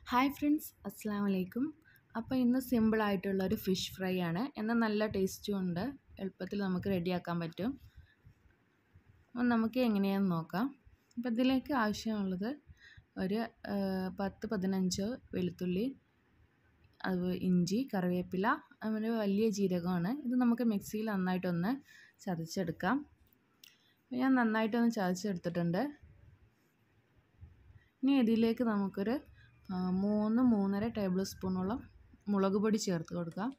hi friends അസ്സാം വലൈക്കും അപ്പോൾ ഇന്ന് സിമ്പിളായിട്ടുള്ള ഒരു ഫിഷ് ഫ്രൈ ആണ് എന്നാൽ നല്ല ടേസ്റ്റും ഉണ്ട് എളുപ്പത്തിൽ നമുക്ക് റെഡിയാക്കാൻ പറ്റും അപ്പോൾ നമുക്ക് എങ്ങനെയാണെന്ന് നോക്കാം അപ്പോൾ ഇതിലേക്ക് ആവശ്യമുള്ളത് ഒരു പത്ത് പതിനഞ്ച് വെളുത്തുള്ളി അത് ഇഞ്ചി കറിവേപ്പില അങ്ങനെ വലിയ ജീരകമാണ് ഇത് നമുക്ക് മിക്സിയിൽ നന്നായിട്ടൊന്ന് ചതച്ചെടുക്കാം ഞാൻ നന്നായിട്ടൊന്ന് ചതച്ചെടുത്തിട്ടുണ്ട് ഇനി ഇതിലേക്ക് നമുക്കൊരു മൂന്ന് മൂന്നര ടേബിൾ സ്പൂണോളം മുളക് പൊടി ചേർത്ത് കൊടുക്കാം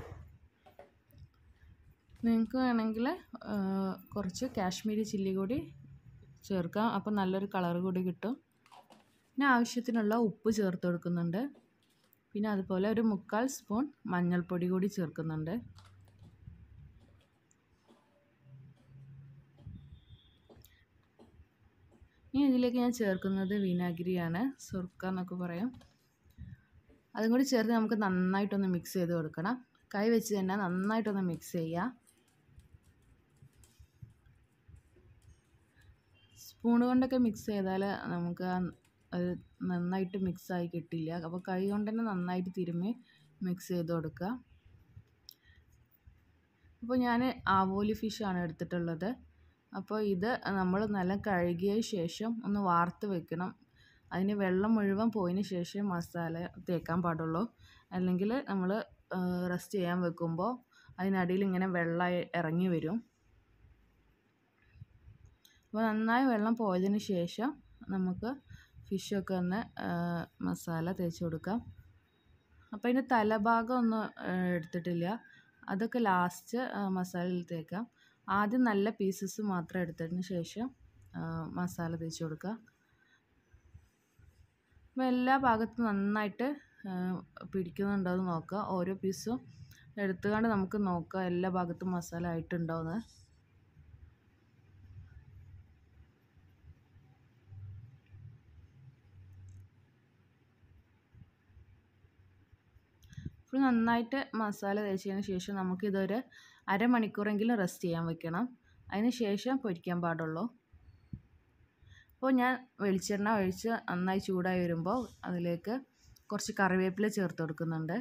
നിങ്ങൾക്ക് വേണമെങ്കിൽ കുറച്ച് കാശ്മീരി ചില്ലി കൂടി ചേർക്കാം അപ്പോൾ നല്ലൊരു കളർ കൂടി കിട്ടും പിന്നെ ആവശ്യത്തിനുള്ള ഉപ്പ് ചേർത്ത് കൊടുക്കുന്നുണ്ട് പിന്നെ അതുപോലെ ഒരു മുക്കാൽ സ്പൂൺ മഞ്ഞൾപ്പൊടി കൂടി ചേർക്കുന്നുണ്ട് ഇനി ഇതിലേക്ക് ഞാൻ ചേർക്കുന്നത് വിനാഗിരിയാണ് സുർക്ക എന്നൊക്കെ പറയും അതും കൂടി ചേർത്ത് നമുക്ക് നന്നായിട്ടൊന്ന് മിക്സ് ചെയ്ത് കൊടുക്കണം കൈ വെച്ച് തന്നെ നന്നായിട്ടൊന്ന് മിക്സ് ചെയ്യുക സ്പൂൺ കൊണ്ടൊക്കെ മിക്സ് ചെയ്താൽ നമുക്ക് അത് നന്നായിട്ട് മിക്സായി കിട്ടില്ല അപ്പോൾ കൈ കൊണ്ട് തന്നെ നന്നായിട്ട് തിരുമ്മി മിക്സ് ചെയ്ത് കൊടുക്കുക അപ്പോൾ ഞാൻ ആവോലി ഫിഷാണ് എടുത്തിട്ടുള്ളത് അപ്പോൾ ഇത് നമ്മൾ നല്ല കഴുകിയ ശേഷം ഒന്ന് വാർത്ത് വെക്കണം അതിന് വെള്ളം മുഴുവൻ പോയതിന് ശേഷം മസാല തേക്കാൻ പാടുള്ളൂ അല്ലെങ്കിൽ നമ്മൾ റെസ്റ്റ് ചെയ്യാൻ വെക്കുമ്പോൾ അതിനടിയിൽ ഇങ്ങനെ വെള്ളം ഇറങ്ങി വരും അപ്പോൾ നന്നായി വെള്ളം പോയതിന് ശേഷം നമുക്ക് ഫിഷൊക്കെ ഒന്ന് മസാല തേച്ച് കൊടുക്കാം അപ്പോൾ അതിൻ്റെ തലഭാഗം ഒന്നും എടുത്തിട്ടില്ല അതൊക്കെ ലാസ്റ്റ് മസാലയിൽ തേക്കാം ആദ്യം നല്ല പീസസ് മാത്രം എടുത്തതിന് ശേഷം മസാല തേച്ച് കൊടുക്കുക അപ്പോൾ എല്ലാ ഭാഗത്തും നന്നായിട്ട് പിടിക്കുന്നുണ്ടോ എന്ന് നോക്കുക ഓരോ പീസും എടുത്തുകൊണ്ട് നമുക്ക് നോക്കാം എല്ലാ ഭാഗത്തും മസാല ആയിട്ടുണ്ടോ എന്ന് ഇപ്പോൾ നന്നായിട്ട് മസാല തേച്ചതിന് ശേഷം നമുക്കിതൊരു അരമണിക്കൂറെങ്കിലും റെസ്റ്റ് ചെയ്യാൻ വെക്കണം അതിന് ശേഷം പൊരിക്കാൻ പാടുള്ളൂ അപ്പോൾ ഞാൻ വെളിച്ചെണ്ണ ഒഴിച്ച് നന്നായി ചൂടായി വരുമ്പോൾ അതിലേക്ക് കുറച്ച് കറിവേപ്പില ചേർത്ത് കൊടുക്കുന്നുണ്ട്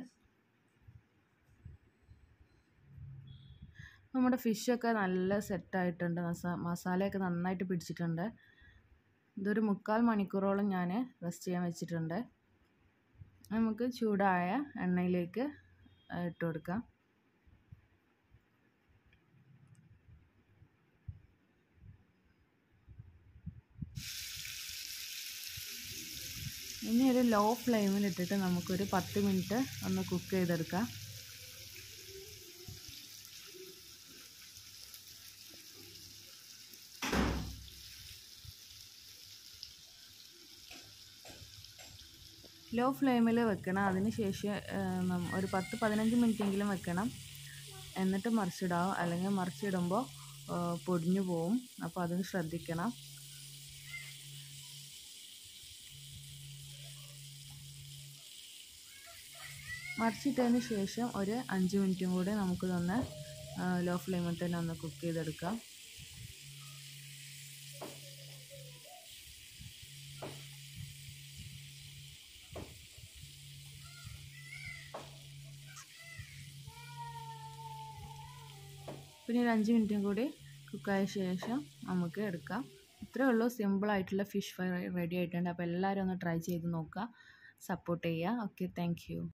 നമ്മുടെ ഫിഷൊക്കെ നല്ല സെറ്റായിട്ടുണ്ട് മസാ മസാലയൊക്കെ നന്നായിട്ട് പിടിച്ചിട്ടുണ്ട് ഇതൊരു മുക്കാൽ മണിക്കൂറോളം ഞാൻ റെസ്റ്റ് ചെയ്യാൻ വെച്ചിട്ടുണ്ട് നമുക്ക് ചൂടായ എണ്ണയിലേക്ക് ഇട്ട് കൊടുക്കാം ഇനി ഒരു ലോ ഫ്ലെയിമിൽ ഇട്ടിട്ട് നമുക്കൊരു പത്ത് മിനിറ്റ് ഒന്ന് കുക്ക് ചെയ്തെടുക്കാം ലോ ഫ്ലെയിമിൽ വെക്കണം അതിന് ശേഷം ഒരു പത്ത് പതിനഞ്ച് മിനിറ്റെങ്കിലും വെക്കണം എന്നിട്ട് മറിച്ചിടാവും അല്ലെങ്കിൽ മറിച്ചിടുമ്പോൾ പൊടിഞ്ഞു പോവും അപ്പോൾ അതിന് ശ്രദ്ധിക്കണം മറിച്ചിട്ടതിന് ശേഷം ഒരു അഞ്ച് മിനിറ്റും കൂടെ നമുക്കിതൊന്ന് ലോ ഫ്ലെയിമിൽ തന്നെ ഒന്ന് കുക്ക് ചെയ്തെടുക്കാം പിന്നെ ഒരു അഞ്ച് മിനിറ്റും കൂടി കുക്കായ ശേഷം നമുക്ക് എടുക്കാം ഇത്രയേ ഉള്ളൂ സിമ്പിളായിട്ടുള്ള ഫിഷ് ഫ്രൈ റെഡി ആയിട്ടുണ്ട് അപ്പോൾ എല്ലാവരും ഒന്ന് ട്രൈ ചെയ്ത് നോക്കുക സപ്പോർട്ട് ചെയ്യുക ഓക്കെ താങ്ക്